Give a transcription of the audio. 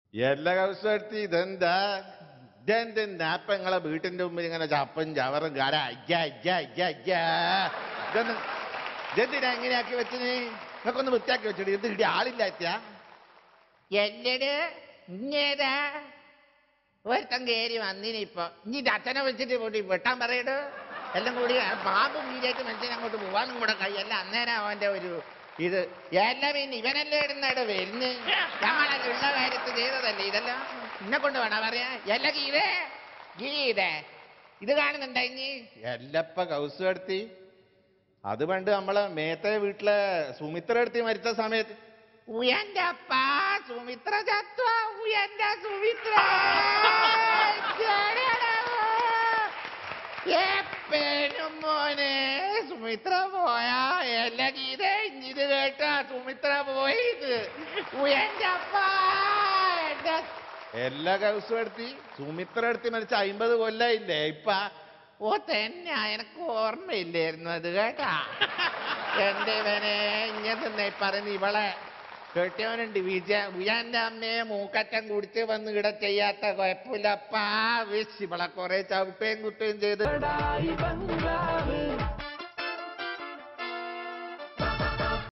എല്ലാ കൗസടുത്തി ഇതെന്താ ഇതെന്താ അപ്പൊ നിങ്ങളെ വീട്ടിന്റെ മുമ്പിൽ ഇങ്ങനെ ചപ്പും ചവറും കാര അയ്യ അയ്യ അയ്യ അയ്യ ഇതൊന്ന് ഇതെന്തിനാ എങ്ങനെയാക്കി വെച്ചിന് നിങ്ങൾക്കൊന്ന് വൃത്തിയാക്കി വെച്ചിട്ട് ഇത് ഇടി ആളില്ല എത്തിയാ എന്നട് ഇങ്ങേതാ ഒരുത്തൻ കയറി വന്നിനിപ്പോ ഇനി ഇത് അച്ഛനെ വെച്ചിട്ട് കൂടി വെട്ടാൻ പറയടോ എല്ലാം കൂടി ബാബു വീരായിട്ട് മനുഷ്യൻ അങ്ങോട്ട് പോവാനും കൂടെ കഴിയല്ല അന്നേരം അവന്റെ ഒരു ഇത് എല്ലാം പിന്നെ ഇവനല്ലേ ഇടുന്നവിടെ വരുന്ന് നമ്മളല്ല ഉള്ള കാര്യത്തിൽ ചെയ്തതല്ലേ ഇതെല്ലാം എന്നെ കൊണ്ട് വേണം പറയാ എല്ല ഗീതേ ഗീതേ ഇത് കാണുന്നുണ്ടാ ഇനി എല്ലപ്പ കൗസടുത്തി അത് പണ്ട് നമ്മളെ മേത്തെ വീട്ടിലെ സുമിത്ര എടുത്തി മരിച്ച സമയത്ത് ഉയന്റെ അപ്പ സുമിത്ര ചത്വ ഉയന്റെ സുമിത്ര എപ്പനും മോനെ സുമിത്ര പോയാ എല്ലാ ഗീത ഇഞ്ഞിത് കേട്ടാ സുമിത്ര പോയത് ഉയന്റെ അപ്പ എന്റെ എല്ലാ കൗസടുത്തി സുമിത്ര എടുത്തി മരിച്ച അയിമ്പത് കൊല്ലായില്ലേ ഇപ്പ ഓ തന്നെ എനക്ക് ഓർമ്മയില്ലായിരുന്നു അത് കേട്ടാ എന്റെ ഇവനെ ഇങ്ങനെ പറയുന്ന ഇവളെ കെട്ടിയവനുണ്ട് വിജയ വിജയന്റെ അമ്മയെ മൂക്കറ്റം കുടിച്ച് വന്ന് ഇവിടെ ചെയ്യാത്ത കുഴപ്പമില്ലപ്പാ വിശ് ഇവളെ കുറെ ചവിട്ടുകയും കുട്ടുകയും ചെയ്ത്